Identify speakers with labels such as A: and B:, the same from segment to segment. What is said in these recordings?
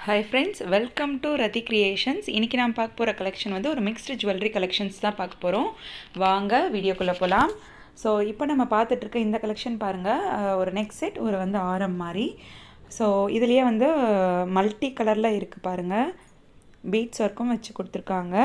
A: hi friends welcome to Rathi creations இன்றைக்கி நான் பார்க்க போகிற கலெக்ஷன் வந்து ஒரு மிக்ஸ்டு ஜுவல்லரி கலெக்ஷன்ஸ் தான் பார்க்க போகிறோம் வாங்க வீடியோக்குள்ளே போகலாம் ஸோ இப்போ நம்ம பார்த்துட்டு இருக்க இந்த கலெக்ஷன் பாருங்கள் அஹ், ஒரு நெக் செட் ஒரு வந்து ஆரம் மாதிரி ஸோ இதுலேயே வந்து மல்டி கலரில் இருக்குது பாருங்கள் பீட்ஸ் ஒர்க்கும் வச்சு கொடுத்துருக்காங்க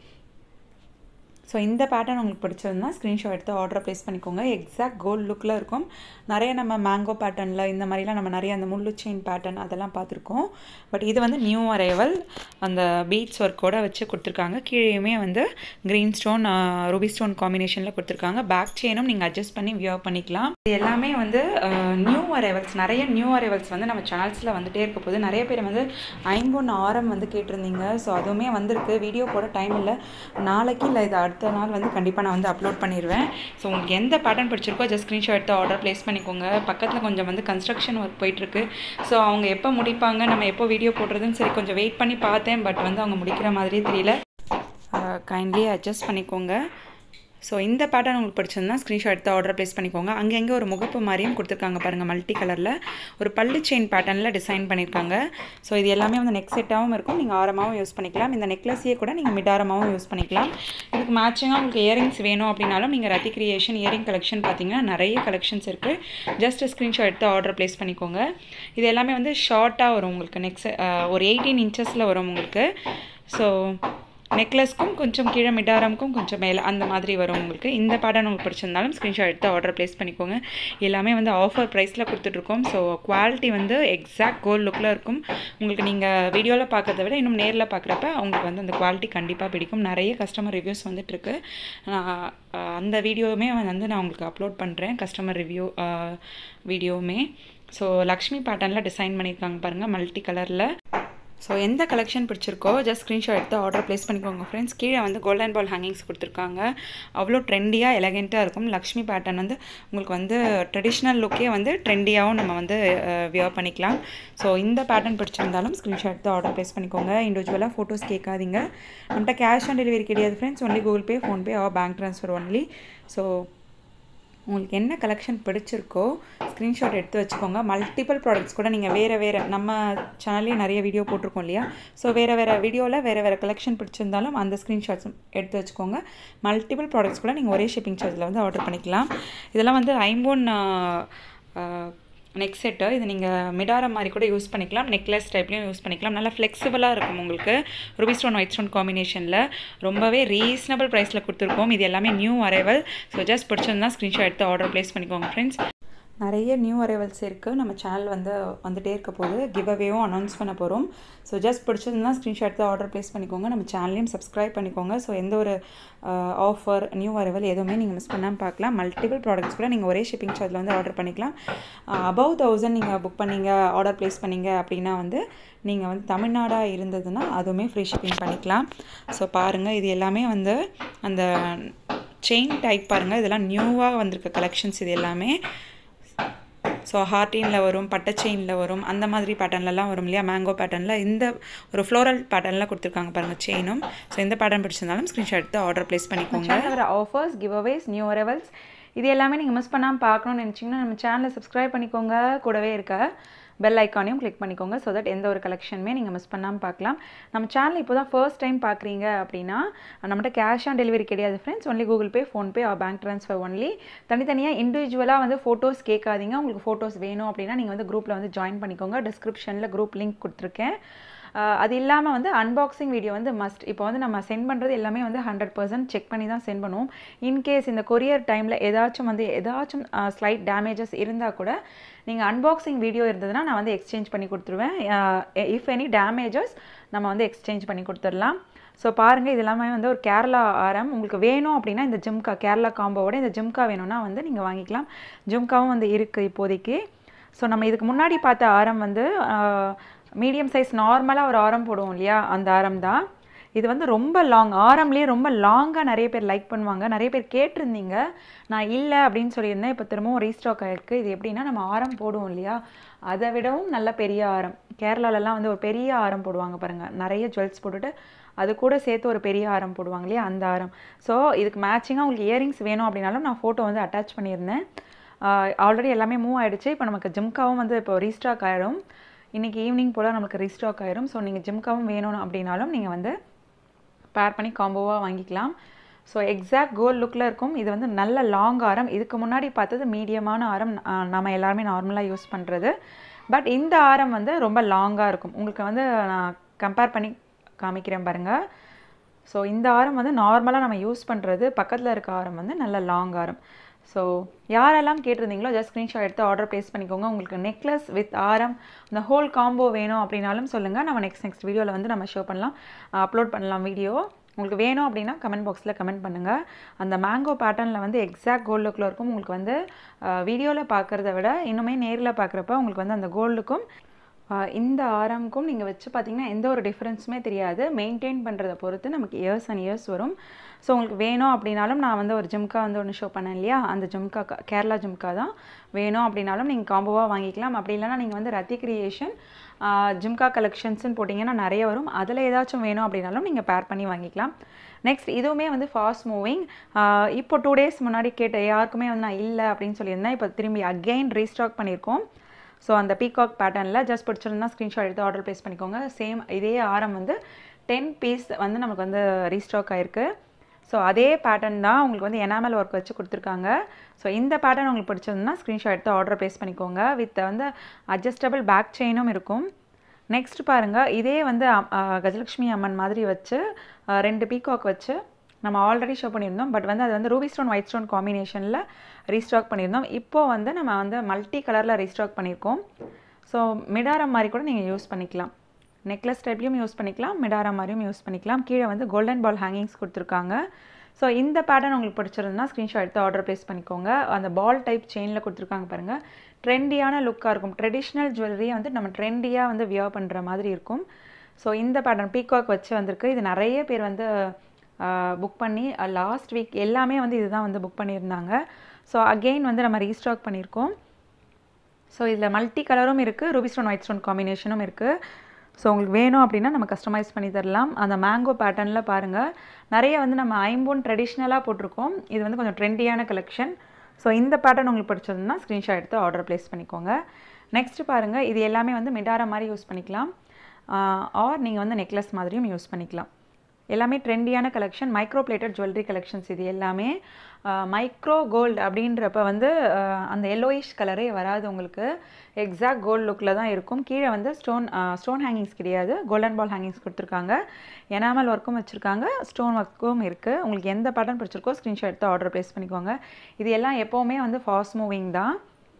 A: ஸோ இந்த பேட்டர்ன் உங்களுக்கு பிடிச்சிருந்தா ஸ்க்ரீன்ஷாட் எடுத்து ஆர்டர் ப்ளேஸ் பண்ணிக்கோங்க எக்ஸாக்ட் கோல்ட் லுக்கில் இருக்கும் நிறைய நம்ம மேங்கோ பேட்டர்னில் இந்த மாதிரிலாம் நம்ம நிறைய அந்த முள்ளு செயின் பேட்டர்ன் அதெல்லாம் பார்த்துருக்கோம் பட் இது வந்து நியூ அரைவல் அந்த பீட்ஸ் ஒர்க்கோட வச்சு கொடுத்துருக்காங்க கீழேயுமே வந்து க்ரீன் ஸ்டோன் ரூபி ஸ்டோன் காம்பினேஷனில் கொடுத்துருக்காங்க பேக் செயினும் நீங்கள் அட்ஜஸ்ட் பண்ணி வியர் பண்ணிக்கலாம் இது எல்லாமே வந்து நியூ அரைவல்ஸ் நிறைய நியூ அரைவல்ஸ் வந்து நம்ம சேனல்ஸில் வந்துட்டே இருக்க போது நிறைய பேர் வந்து ஐம்பொன் ஆரம் வந்து கேட்டிருந்தீங்க ஸோ அதுவுமே வந்திருக்கு வீடியோ போட டைம் இல்லை நாளைக்கு இல்லை இது அடுத்த நாள் வந்து கண்டிப்பாக நான் வந்து அப்லோட் பண்ணிடுவேன் ஸோ உங்களுக்கு எந்த பேட்டர்ன் பிடிச்சிருக்கோ ஜஸ்ட் ஸ்க்ரீன்ஷாட் எடுத்து ஆர்டர் ப்ளேஸ் பண்ணிக்கோங்க பக்கத்தில் கொஞ்சம் வந்து கன்ஸ்ட்ரக்ஷன் ஒர்க் போயிட்டுருக்கு ஸோ அவங்க எப்போ முடிப்பாங்க நம்ம எப்போ வீடியோ போடுறதுன்னு சரி கொஞ்சம் வெயிட் பண்ணி பார்த்தேன் பட் வந்து அவங்க முடிக்கிற மாதிரியே தெரியல கைண்ட்லி அட்ஜஸ்ட் பண்ணிக்கோங்க ஸோ இந்த பேட்டர்ன் உங்களுக்கு பிடிச்சிருந்தா ஸ்க்ரீன்ஷாட் எடுத்து ஆர்டர் ப்ளேஸ் பண்ணிக்கோங்க அங்கங்கே ஒரு முகப்பு மாதிரியும் கொடுத்துருக்காங்க பாருங்கள் மல்டி கலரில் ஒரு பல்லு செயின் பேட்டர்னில் டிசைன் பண்ணியிருக்காங்க ஸோ இது எல்லாமே வந்து நெக் செட்டாகவும் இருக்கும் நீங்கள் ஆரமாகவும் யூஸ் பண்ணிக்கலாம் இந்த நெக்லஸையே கூட நீங்கள் மிடாரமாகவும் யூஸ் பண்ணிக்கலாம் இதுக்கு மேட்சிங்காக உங்களுக்கு இயரிங்ஸ் வேணும் அப்படின்னாலும் நீங்கள் ரத்தி கிரியேஷன் இயரிங் கலெக்ஷன் பார்த்தீங்கன்னா நிறைய கலெக்ஷன்ஸ் இருக்குது ஜஸ்ட் ஸ்க்ரீன்ஷாட் எடுத்து ஆர்டர் ப்ளேஸ் பண்ணிக்கோங்க இது எல்லாமே வந்து ஷார்ட்டாக வரும் உங்களுக்கு நெக்ஸ்ட் ஒரு எயிட்டீன் இன்ச்சஸில் வரும் உங்களுக்கு ஸோ நெக்லஸ்க்கும் கொஞ்சம் கீழே மிடாரம்க்கும் கொஞ்சம் மேலே அந்த மாதிரி வரும் உங்களுக்கு இந்த பேட்டர்ன் உங்களுக்கு பிடிச்சிருந்தாலும் ஸ்க்ரீன்ஷாட் எடுத்து ஆர்டர் ப்ளேஸ் பண்ணிக்கோங்க எல்லாமே வந்து ஆஃபர் ப்ரைஸில் கொடுத்துட்ருக்கோம் ஸோ குவாலிட்டி வந்து எக்ஸாக்ட் கோல்ட் லுக்கில் இருக்கும் உங்களுக்கு நீங்கள் வீடியோவில் பார்க்கறத விட இன்னும் நேரில் பார்க்குறப்ப உங்களுக்கு வந்து அந்த குவாலிட்டி கண்டிப்பாக பிடிக்கும் நிறைய கஸ்டமர் ரிவ்யூஸ் வந்துட்டுருக்கு அந்த வீடியோவுமே வந்து நான் உங்களுக்கு அப்லோட் பண்ணுறேன் கஸ்டமர் ரிவ்யூ வீடியோவுமே ஸோ லக்ஷ்மி பேட்டர்னில் டிசைன் பண்ணியிருக்காங்க பாருங்கள் மல்டி கலரில் ஸோ எந்த கலெக்ஷன் பிடிச்சிருக்கோ ஜஸ்ட் ஸ்க்ரீன்ஷாட் எடுத்து ஆர்டர் ப்ளேஸ் பண்ணிக்கோங்க ஃப்ரெண்ட்ஸ் கீழே வந்து கோல்டன் பால் ஹேங்கிங்ஸ் கொடுத்துருக்காங்க அவ்வளோ ட்ரெண்டியாக எலகெண்ட்டாக இருக்கும் லக்ஷ்மி பேட்டர்ன் வந்து உங்களுக்கு வந்து ட்ரெடிஷ்னல் லுக்கே வந்து ட்ரெண்டியாகவும் நம்ம வந்து வியர் பண்ணிக்கலாம் ஸோ இந்த பேட்டர்ன் பிடிச்சிருந்தாலும் ஸ்க்ரீன்ஷாட் எடுத்து ஆர்டர் ப்ளேஸ் பண்ணிக்கோங்க இண்டிவிஜுவலாக ஃபோட்டோஸ் கேட்காதீங்க நம்மகிட்ட கேஷ் ஆன் டெலிவரி கிடையாது friends only Google Pay PhonePe or bank transfer only so உங்களுக்கு என்ன கலெக்ஷன் பிடிச்சிருக்கோ ஸ்க்ரீன்ஷாட் எடுத்து வச்சுக்கோங்க மல்டிபிள் ப்ராடக்ட்ஸ் கூட நீங்கள் வேறு வேறு நம்ம சேனல்லேயே நிறைய வீடியோ போட்டிருக்கோம் இல்லையா ஸோ வேறு வேறு வீடியோவில் வேறு வேறு கலெக்ஷன் பிடிச்சிருந்தாலும் அந்த ஸ்க்ரீன்ஷாட்ஸ் எடுத்து வச்சுக்கோங்க மல்டிபிள் ப்ராடக்ட்ஸ் கூட நீங்கள் ஒரே ஷிப்பிங் சார்ஜில் வந்து ஆர்டர் பண்ணிக்கலாம் இதெல்லாம் வந்து ஐம்போன் நெக் செட்டு இது நீங்கள் மிடாரம் மாதிரி கூட யூஸ் பண்ணிக்கலாம் நெக்லஸ் டைப்லையும் யூஸ் பண்ணிக்கலாம் நல்லா ஃப்ளெக்சிபிளாக இருக்கும் உங்களுக்கு ரூபி ஸ்டோன் ஒயிட் ஸ்டோன் காம்பினேஷனில் ரொம்பவே ரீசனபிள் ப்ரைஸில் கொடுத்துருக்கோம் இது எல்லாமே நியூ அரைவல் ஸோ ஜஸ்ட் பிடிச்சிருந்தா ஸ்க்ரீன்ஷாட் எடுத்து ஆர்டர் ப்ளேஸ் பண்ணிக்கோங்க ஃப்ரெண்ட்ஸ் நிறைய நியூ அரைவல்ஸ் இருக்குது நம்ம சேனல் வந்து வந்துகிட்டே இருக்க போது கிவ் அவேவும் அனௌன்ஸ் பண்ண போகிறோம் ஸோ ஜஸ்ட் பிடிச்சிருந்தா ஸ்க்ரீன்ஷாட் எடுத்து ஆர்டர் ப்ளேஸ் பண்ணிக்கோங்க நம்ம சேனலையும் சப்ஸ்கிரைப் பண்ணிக்கோங்க ஸோ எந்த ஒரு ஆஃபர் நியூ அரைவல் எதுவுமே நீங்கள் மிஸ் பண்ணாமல் பார்க்கலாம் மல்டிபிள் ப்ராடக்ட்ஸ் கூட நீங்கள் ஒரே ஷிப்பிங் சார்ஜில் வந்து ஆர்டர் பண்ணிக்கலாம் அபவ் தௌசண்ட் நீங்கள் புக் பண்ணீங்க ஆர்டர் ப்ளேஸ் பண்ணீங்க அப்படின்னா வந்து நீங்கள் வந்து தமிழ்நாடாக இருந்ததுன்னா அதுவுமே ஃப்ரீ ஷிப்பிங் பண்ணிக்கலாம் ஸோ பாருங்கள் இது எல்லாமே வந்து அந்த செயின் டைப் பாருங்கள் இதெல்லாம் நியூவாக வந்திருக்க கலெக்ஷன்ஸ் இது எல்லாமே ஸோ ஹார்டினில் வரும் பட்டை செயினில் வரும் அந்த மாதிரி பேட்டர்ன்லலாம் வரும் இல்லையா மேங்கோ பேட்டர்னில் இந்த ஒரு ஃப்ளோரல் பேட்டர்னில் கொடுத்துருக்காங்க பாருங்கள் செயினும் ஸோ எந்த பேட்டர்ன் பிடிச்சிருந்தாலும் ஸ்க்ரீன்ஷாட் எடுத்து ஆர்டர் ப்ளேஸ் பண்ணிக்கோங்க
B: வர offers giveaways new arrivals இது எல்லாமே நீங்கள் மிஸ் பண்ணாமல் பார்க்கணும்னு நினச்சிங்கன்னா நம்ம சேனலை சப்ஸ்கிரைப் பண்ணிக்கோங்க கூடவே இருக்க பெல் ஐக்கானையும் கிளிக் பண்ணிக்கோங்க ஸோ தட் எந்த ஒரு கலெக்ஷனுமே நீங்கள் மிஸ் பண்ணாமல் பார்க்கலாம் நம்ம சேனல் இப்போ தான் ஃபர்ஸ்ட் டைம் பார்க்குறீங்க அப்படின்னா நம்மகிட்ட கேஷ் ஆன் டெலிவரி கிடையாது friends only Google Pay PhonePe or bank transfer only தனித்தனியாக இண்டிவிஜுவலாக வந்து ஃபோட்டோஸ் கேட்காதீங்க உங்களுக்கு ஃபோட்டோஸ் வேணும் அப்படின்னா நீங்கள் வந்து குரூப்பில் வந்து ஜாயின் பண்ணிக்கோங்க டிஸ்கிரிப்ஷனில் குரூப் லிங்க் கொடுத்துருக்கேன் அது இல்லாமல் வந்து அன்பாக்சிங் வீடியோ வந்து மஸ்ட் இப்போ வந்து நம்ம சென்ட் பண்ணுறது எல்லாமே வந்து ஹண்ட்ரட் பர்சன்ட் செக் பண்ணி தான் சென்ட் பண்ணுவோம் இன்கேஸ் இந்த கொரியர் டைமில் ஏதாச்சும் வந்து ஏதாச்சும் ஸ்லைட் டேமேஜஸ் இருந்தால் கூட நீங்கள் அன்பாக்சிங் வீடியோ இருந்ததுன்னா நான் வந்து எக்ஸ்சேஞ்ச் பண்ணி கொடுத்துருவேன் இஃப் எனி டேமேஜஸ் நம்ம வந்து எக்ஸ்சேஞ்ச் பண்ணி கொடுத்துடலாம் ஸோ பாருங்கள் இது எல்லாமே வந்து ஒரு கேரளா ஆரம் உங்களுக்கு வேணும் அப்படின்னா இந்த ஜிம்கா கேரளா காம்போவோட இந்த ஜிம்கா வேணும்னா வந்து நீங்கள் வாங்கிக்கலாம் ஜிம்காவும் வந்து இருக்குது இப்போதைக்கு ஸோ நம்ம இதுக்கு முன்னாடி பார்த்த ஆரம் வந்து மீடியம் சைஸ் நார்மலாக ஒரு ஆரம் போடுவோம் இல்லையா அந்த ஆரம் தான் இது வந்து ரொம்ப லாங் ஆரம்லேயே ரொம்ப லாங்காக நிறைய பேர் லைக் பண்ணுவாங்க நிறைய பேர் கேட்டிருந்தீங்க நான் இல்லை அப்படின்னு சொல்லியிருந்தேன் இப்போ திரும்பவும் ரீஸ்டாக் ஆகிருக்கு இது எப்படின்னா நம்ம ஆரம் போடுவோம் இல்லையா அதை விடவும் நல்ல பெரிய ஆரம் கேரளாலலாம் வந்து ஒரு பெரிய ஆரம் போடுவாங்க பாருங்கள் நிறைய ஜுவல்ஸ் போட்டுட்டு அது கூட சேர்த்து ஒரு பெரிய ஆரம் போடுவாங்க இல்லையா அந்த ஆரம் ஸோ இதுக்கு மேட்சிங்காக உங்களுக்கு இயரிங்ஸ் வேணும் அப்படின்னாலும் நான் ஃபோட்டோ வந்து அட்டாச் பண்ணியிருந்தேன் ஆல்ரெடி எல்லாமே மூவ் ஆகிடுச்சு இப்போ நமக்கு ஜிம்காவும் வந்து இப்போ ரீஸ்டாக் ஆகிடும் இன்றைக்கி ஈவினிங் போல் நம்மளுக்கு ரீஸ்டாக் ஆயிரும் ஸோ நீங்கள் ஜிம்காவும் வேணும் அப்படின்னாலும் நீங்கள் வந்து பேர் பண்ணி காம்போவாக வாங்கிக்கலாம் ஸோ எக்ஸாக்ட் கோல் லுக்கில் இருக்கும் இது வந்து நல்ல லாங் ஆரம் இதுக்கு முன்னாடி பார்த்தது மீடியமான ஆரம் ஆஹ் நம்ம எல்லாருமே நார்மலாக யூஸ் பண்ணுறது பட் இந்த ஆரம் வந்து ரொம்ப லாங்காக இருக்கும் உங்களுக்கு வந்து நான் கம்பேர் பண்ணி காமிக்கிறேன் பாருங்கள் ஸோ இந்த ஆரம் வந்து நார்மலாக நம்ம யூஸ் பண்ணுறது பக்கத்தில் இருக்க ஆரம் வந்து நல்ல லாங் ஆரம் ஸோ யாரெல்லாம் கேட்டிருந்தீங்களோ ஜஸ்ட் ஸ்க்ரீன்ஷாட் எடுத்து ஆர்டர் ப்ளேஸ் பண்ணிக்கோங்க உங்களுக்கு நெக்லஸ் வித் ஆரம் இந்த ஹோல் காம்போ வேணும் அப்படின்னாலும் சொல்லுங்கள் நம்ம நெக்ஸ்ட் நெக்ஸ்ட் வீடியோவில் வந்து நம்ம ஷோ பண்ணலாம் அப்லோட் பண்ணலாம் வீடியோ உங்களுக்கு வேணும் அப்படின்னா கமெண்ட் பாக்ஸில் கமெண்ட் பண்ணுங்கள் அந்த மேங்கோ பேட்டர்னில் வந்து எக்ஸாக்ட் கோல்டு லுக்கில் இருக்கும் உங்களுக்கு வந்து வீடியோவில் பார்க்குறத விட இன்னுமே நேரில் பார்க்குறப்ப உங்களுக்கு வந்து அந்த கோல்டுக்கும் இந்த ஆரம்க்கும் நீங்கள் வச்சு பார்த்தீங்கன்னா எந்த ஒரு டிஃப்ரென்ஸுமே தெரியாது மெயின்டைன் பண்ணுறத பொறுத்து நமக்கு இயர்ஸ் அண்ட் இயர்ஸ் வரும் ஸோ உங்களுக்கு வேணும் அப்படின்னாலும் நான் வந்து ஒரு ஜிம்கா வந்து ஒன்று ஷோ பண்ணேன் இல்லையா அந்த ஜிம்கா கேரளா ஜிம்கா தான் வேணும் அப்படின்னாலும் நீங்கள் காம்போவாக வாங்கிக்கலாம் அப்படி இல்லைனா நீங்கள் வந்து ரத்தி கிரியேஷன் ஜிம்கா கலெக்ஷன்ஸ்னு போட்டிங்கன்னா நிறைய வரும் அதில் ஏதாச்சும் வேணும் அப்படின்னாலும் நீங்கள் பேர் பண்ணி வாங்கிக்கலாம் நெக்ஸ்ட் இதுவுமே வந்து ஃபாஸ்ட் மூவிங் இப்போ டூ டேஸ் முன்னாடி கேட்ட யாருக்குமே வந்து நான் இல்லை அப்படின்னு சொல்லியிருந்தேன் இப்போ திரும்பி அகெயின் ரீஸ்டாக் பண்ணியிருக்கோம் ஸோ அந்த பீகாக் பேட்டர்னில் ஜஸ்ட் பிடிச்சிருந்தா ஸ்க்ரீன்ஷாட் எடுத்து ஆர்டர் ப்ளேஸ் பண்ணிக்கோங்க சேம் இதே ஆரம் வந்து டென் பீஸ் வந்து நமக்கு வந்து ரீஸ்டாக் ஆயிருக்கு ஸோ அதே பேட்டர்ன் தான் உங்களுக்கு வந்து எனாமல் ஒர்க் வச்சு கொடுத்துருக்காங்க ஸோ இந்த பேட்டர்ன் உங்களுக்கு பிடிச்சிருந்தா ஸ்க்ரீன்ஷாட் எடுத்து ஆர்டர் ப்ளேஸ் பண்ணிக்கோங்க வித் வந்து அட்ஜஸ்டபிள் பேக் செயினும் இருக்கும் நெக்ஸ்ட் பாருங்கள் இதே வந்து கஜலக்ஷ்மி அம்மன் மாதிரி வச்சு ரெண்டு பீகாக் வச்சு நம்ம ஆல்ரெடி ஷோ பண்ணியிருந்தோம் பட் வந்து அது வந்து ரூபி ஸ்டோன் ஒயிட் ஸ்டோன் காம்பினேஷனில் ரீஸ்டாக் பண்ணியிருந்தோம் இப்போது வந்து நம்ம வந்து மல்டி கலரில் ரீஸ்டாக் பண்ணியிருக்கோம் ஸோ மிடாரம் மாதிரி கூட நீங்கள் யூஸ் பண்ணிக்கலாம் நெக்லஸ் டைப்லையும் யூஸ் பண்ணிக்கலாம் மிடாரா மாதிரியும் யூஸ் பண்ணிக்கலாம் கீழே வந்து கோல்டன் பால் ஹேங்கிங்ஸ் கொடுத்துருக்காங்க ஸோ இந்த பேட்டர்ன் உங்களுக்கு பிடிச்சிருந்தா ஸ்க்ரீன்ஷாட் எடுத்து ஆர்டர் ப்ளேஸ் பண்ணிக்கோங்க அந்த பால் டைப் செயினில் கொடுத்துருக்காங்க பாருங்கள் ட்ரெண்டியான லுக்காக இருக்கும் ட்ரெடிஷ்னல் ஜுவல்லரியை வந்து நம்ம ட்ரெண்டியாக வந்து வியர் பண்ணுற மாதிரி இருக்கும் ஸோ இந்த பேட்டர்ன் பீகாக் வச்சு வந்திருக்கு இது நிறைய பேர் வந்து புக் பண்ணி லாஸ்ட் வீக் எல்லாமே வந்து இதுதான் வந்து புக் பண்ணியிருந்தாங்க ஸோ அகெயின் வந்து நம்ம ரீஸ்டாக் பண்ணியிருக்கோம் ஸோ இதில் மல்டி கலரும் இருக்குது ரூபி ஸ்டோன் ஒயிட் ஸ்டோன் காம்பினேஷனும் இருக்குது ஸோ உங்களுக்கு வேணும் அப்படின்னா நம்ம கஸ்டமைஸ் பண்ணி தரலாம் அந்த மேங்கோ பேட்டர்னில் பாருங்கள் நிறைய வந்து நம்ம ஐம்பூன் ட்ரெடிஷ்னலாக போட்டிருக்கோம் இது வந்து கொஞ்சம் ட்ரெண்டியான கலெக்ஷன் ஸோ இந்த பேட்டர்ன் உங்களுக்கு பிடிச்சதுன்னா ஸ்க்ரீன்ஷாட் எடுத்து ஆர்டர் ப்ளேஸ் பண்ணிக்கோங்க நெக்ஸ்ட் பாருங்கள் இது எல்லாமே வந்து மிடாரா மாதிரி யூஸ் பண்ணிக்கலாம் ஆர் நீங்கள் வந்து நெக்லஸ் மாதிரியும் யூஸ் பண்ணிக்கலாம் எல்லாமே ட்ரெண்டியான collection micro plated jewellery collections இது எல்லாமே மைக்ரோ கோல்டு அப்படின்றப்ப வந்து அந்த எல்லோயிஷ் கலரே வராது உங்களுக்கு எக்ஸாக்ட் கோல்டு லுக்கில் தான் இருக்கும் கீழே வந்து ஸ்டோன் ஸ்டோன் ஹேங்கிங்ஸ் கிடையாது கோல்டன் பால் ஹேங்கிங்ஸ் கொடுத்துருக்காங்க எனாமல் ஒர்க்கும் வச்சுருக்காங்க ஸ்டோன் ஒர்க்கும் இருக்குது உங்களுக்கு எந்த பேட்டர்ன் பிடிச்சிருக்கோ ஸ்க்ரீன்ஷாட் எடுத்து ஆர்டர் ப்ளேஸ் பண்ணிக்கோங்க இது எல்லாம் எப்போவுமே வந்து ஃபாஸ்ட் மூவிங் தான்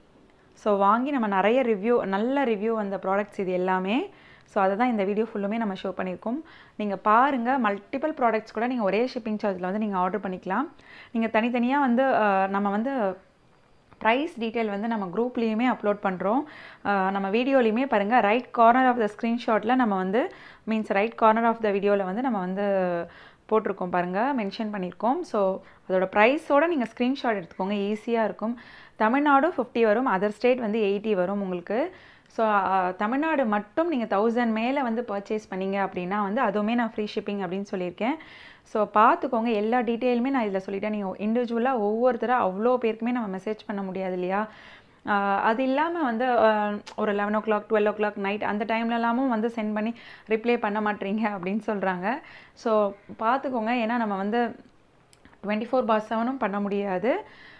B: ஸோ வாங்கி நம்ம நிறைய ரிவ்யூ நல்ல ரிவ்யூ அந்த ப்ராடக்ட்ஸ் இது எல்லாமே ஸோ அதை தான் இந்த வீடியோ ஃபுல்லுமே நம்ம ஷோ பண்ணியிருக்கோம் நீங்கள் பாருங்கள் மல்டிபிள் ப்ராடக்ட்ஸ் கூட நீங்கள் ஒரே ஷிப்பிங் சார்ஜில் வந்து நீங்கள் ஆர்டர் பண்ணிக்கலாம் நீங்கள் தனித்தனியாக வந்து நம்ம வந்து ப்ரைஸ் டீட்டெயில் வந்து நம்ம குரூப்லேயுமே அப்லோட் பண்ணுறோம் நம்ம வீடியோலையுமே பாருங்கள் ரைட் கார்னர் ஆஃப் த ஸ்க்ரீன்ஷாட்டில் நம்ம வந்து means right corner of the வீடியோவில் வந்து நம்ம வந்து போட்டிருக்கோம் பாருங்கள் மென்ஷன் பண்ணியிருக்கோம் ஸோ அதோட ப்ரைஸோடு நீங்கள் ஸ்க்ரீன்ஷாட் எடுத்துக்கோங்க ஈஸியாக இருக்கும் தமிழ்நாடு ஃபிஃப்டி வரும் அதர் ஸ்டேட் வந்து எயிட்டி வரும் உங்களுக்கு ஸோ தமிழ்நாடு மட்டும் நீங்கள் தௌசண்ட் மேலே வந்து பர்ச்சேஸ் பண்ணீங்க அப்படின்னா வந்து அதுவுமே நான் ஃப்ரீ ஷிப்பிங் அப்படின்னு சொல்லியிருக்கேன் ஸோ பார்த்துக்கோங்க எல்லா டீட்டெயிலுமே நான் இதில் சொல்லிட்டேன் நீங்கள் இண்டிவிஜுவலாக ஒவ்வொருத்தராக அவ்வளோ பேருக்குமே நம்ம மெசேஜ் பண்ண முடியாது இல்லையா அது இல்லாமல் வந்து ஒரு eleven o'clock twelve o'clock night அந்த டைம்லலாமும் வந்து சென்ட் பண்ணி ரிப்ளை பண்ண மாட்டீங்க அப்படின்னு சொல்கிறாங்க ஸோ பார்த்துக்கோங்க ஏன்னா நம்ம வந்து டுவெண்ட்டி ஃபோர் பார் செவனும் பண்ண முடியாது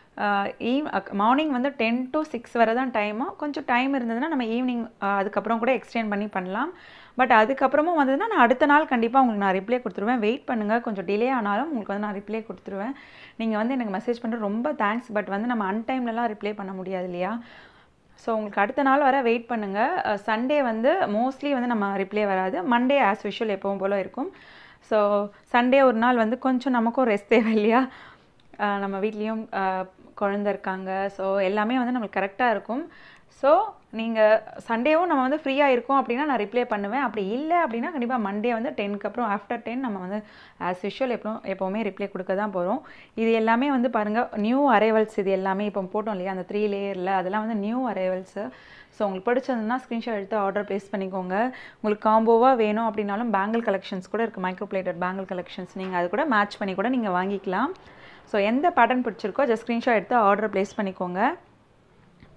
B: ஈவ் மார்னிங் வந்து டென் டு சிக்ஸ் வரை தான் டைமு கொஞ்சம் டைம் இருந்ததுன்னா நம்ம ஈவினிங் அதுக்கப்புறம் கூட எக்ஸ்டெண்ட் பண்ணி பண்ணலாம் பட் அதுக்கப்புறமும் வந்ததுன்னா நான் அடுத்த நாள் கண்டிப்பாக உங்களுக்கு நான் ரிப்ளை கொடுத்துருவேன் வெயிட் பண்ணுங்கள் கொஞ்சம் டிலே ஆனாலும் உங்களுக்கு வந்து நான் ரிப்ளை கொடுத்துருவேன் நீங்கள் வந்து எனக்கு மெசேஜ் பண்ணுற ரொம்ப தேங்க்ஸ் பட் வந்து நம்ம அன்டைம்லலாம் ரிப்ளை பண்ண முடியாது இல்லையா ஸோ உங்களுக்கு அடுத்த நாள் வர வெயிட் பண்ணுங்கள் சண்டே வந்து மோஸ்ட்லி வந்து நம்ம ரிப்ளை வராது மண்டே ஆஸ் விஷுவல் எப்பவும் போல் இருக்கும் ஸோ சண்டே ஒரு நாள் வந்து கொஞ்சம் நமக்கும் ரெஸ்ட் தேவை இல்லையா நம்ம வீட்லேயும் குழந்த இருக்காங்க ஸோ எல்லாமே வந்து நம்மளுக்கு கரெக்டாக இருக்கும் ஸோ நீங்கள் சண்டேவும் நம்ம வந்து ஃப்ரீயாக இருக்கோம் அப்படின்னா நான் ரிப்ளை பண்ணுவேன் அப்படி இல்லை அப்படின்னா கண்டிப்பாக மண்டே வந்து டென்க்கு அப்புறம் ஆஃப்டர் டென் நம்ம வந்து ஆஸ் யூஷுவல் எப்போ எப்போவுமே ரிப்ளை கொடுக்க தான் போகிறோம் இது எல்லாமே வந்து பாருங்கள் நியூ அரைவல்ஸ் இது எல்லாமே இப்போ போட்டோம் இல்லையா அந்த த்ரீ லேயரில் அதெல்லாம் வந்து நியூ அரைவல்ஸு ஸோ உங்களுக்கு பிடிச்சதுன்னா ஸ்க்ரீன்ஷாட் எடுத்து ஆர்டர் ப்ளேஸ் பண்ணிக்கோங்க உங்களுக்கு காம்போவாக வேணும் அப்படின்னாலும் பேங்கிள் கலெக்ஷன்ஸ் கூட இருக்குது மைக்ரோ பிளேட்டட் பேங்கிள் கலெக்ஷன்ஸ் நீங்கள் அது கூட மேட்ச் பண்ணி கூட நீங்கள் வாங்கிக்கலாம் ஸோ எந்த பேட்டர்ன் பிடிச்சிருக்கோ ஜஸ்ட் ஸ்க்ரீன்ஷாட் எடுத்து ஆர்டர் ப்ளேஸ் பண்ணிக்கோங்க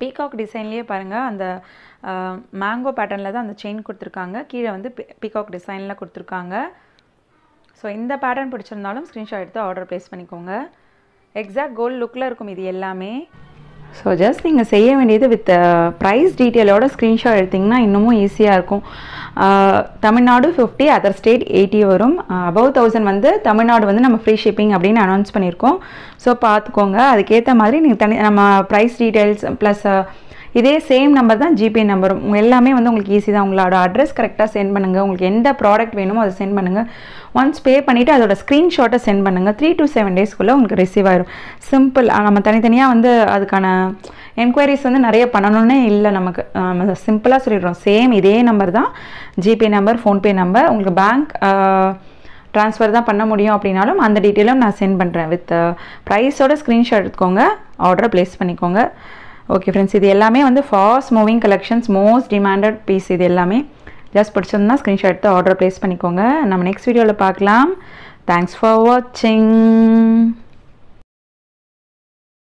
B: பீகாக் டிசைன்லேயே பாருங்கள் அந்த மேங்கோ பேட்டர்னில் தான் அந்த செயின் கொடுத்துருக்காங்க கீழே வந்து பீகாக் டிசைனில் கொடுத்துருக்காங்க ஸோ இந்த பேட்டர்ன் பிடிச்சிருந்தாலும் ஸ்க்ரீன்ஷாட் எடுத்து ஆர்டர் ப்ளேஸ் பண்ணிக்கோங்க எக்ஸாக்ட் கோல்ட் லுக்கில் இருக்கும் இது எல்லாமே ஸோ ஜஸ்ட் நீங்கள் செய்ய வேண்டியது வித் ப்ரைஸ் டீட்டெயிலோட ஸ்க்ரீன்ஷாட் எடுத்திங்கன்னா இன்னமும் ஈஸியாக இருக்கும் Tamil Nadu fifty other state eighty வரும் அபவ் தௌசண்ட் வந்து தமிழ்நாடு வந்து நம்ம ஃப்ரீ ஷிப்பிங் அப்படின்னு அனௌன்ஸ் பண்ணியிருக்கோம் ஸோ பார்த்துக்கோங்க அதுக்கேற்ற மாதிரி நீங்கள் தனி நம்ம ப்ரைஸ் டீட்டெயில்ஸ் ப்ளஸ் இதே சேம் நம்பர் தான் ஜிபே நம்பரும் எல்லாமே வந்து உங்களுக்கு ஈஸி தான் உங்களோட அட்ரஸ் கரெக்டாக சென்ட் பண்ணுங்கள் உங்களுக்கு எந்த ப்ராடக்ட் வேணுமோ அதை சென்ட் பண்ணுங்கள் ஒன்ஸ் பே பண்ணிவிட்டு அதோட ஸ்க்ரீன்ஷாட்டை சென்ட் பண்ணுங்கள் த்ரீ டு செவன் டேஸ்க்குள்ளே உங்களுக்கு ரிசீவ் ஆயிரும் சிம்பிள் நம்ம தனித்தனியாக வந்து அதுக்கான என்கொயரிஸ் வந்து நிறைய பண்ணணுன்னே இல்லை நமக்கு நம்ம சிம்பிளாக சொல்லிடுறோம் சேம் இதே நம்பர் தான் ஜிபே நம்பர் ஃபோன்பே நம்பர் உங்களுக்கு பேங்க் ட்ரான்ஸ்ஃபர் தான் பண்ண முடியும் அப்படின்னாலும் அந்த டீட்டெயிலும் நான் சென்ட் பண்ணுறேன் வித் ப்ரைஸோட ஸ்க்ரீன்ஷாட் எடுத்துக்கோங்க ஆர்டரை ப்ளேஸ் பண்ணிக்கோங்க ஓகே ஃப்ரெண்ட்ஸ் இது எல்லாமே வந்து fast moving collections most demanded piece இது எல்லாமே ஜஸ்ட் பிடிச்சிருந்தா ஸ்க்ரீன்ஷாட் எடுத்து ஆர்டர் ப்ளேஸ் பண்ணிக்கோங்க நம்ம நெக்ஸ்ட் வீடியோவில் பார்க்கலாம் தேங்க்ஸ் ஃபார் வாட்சிங்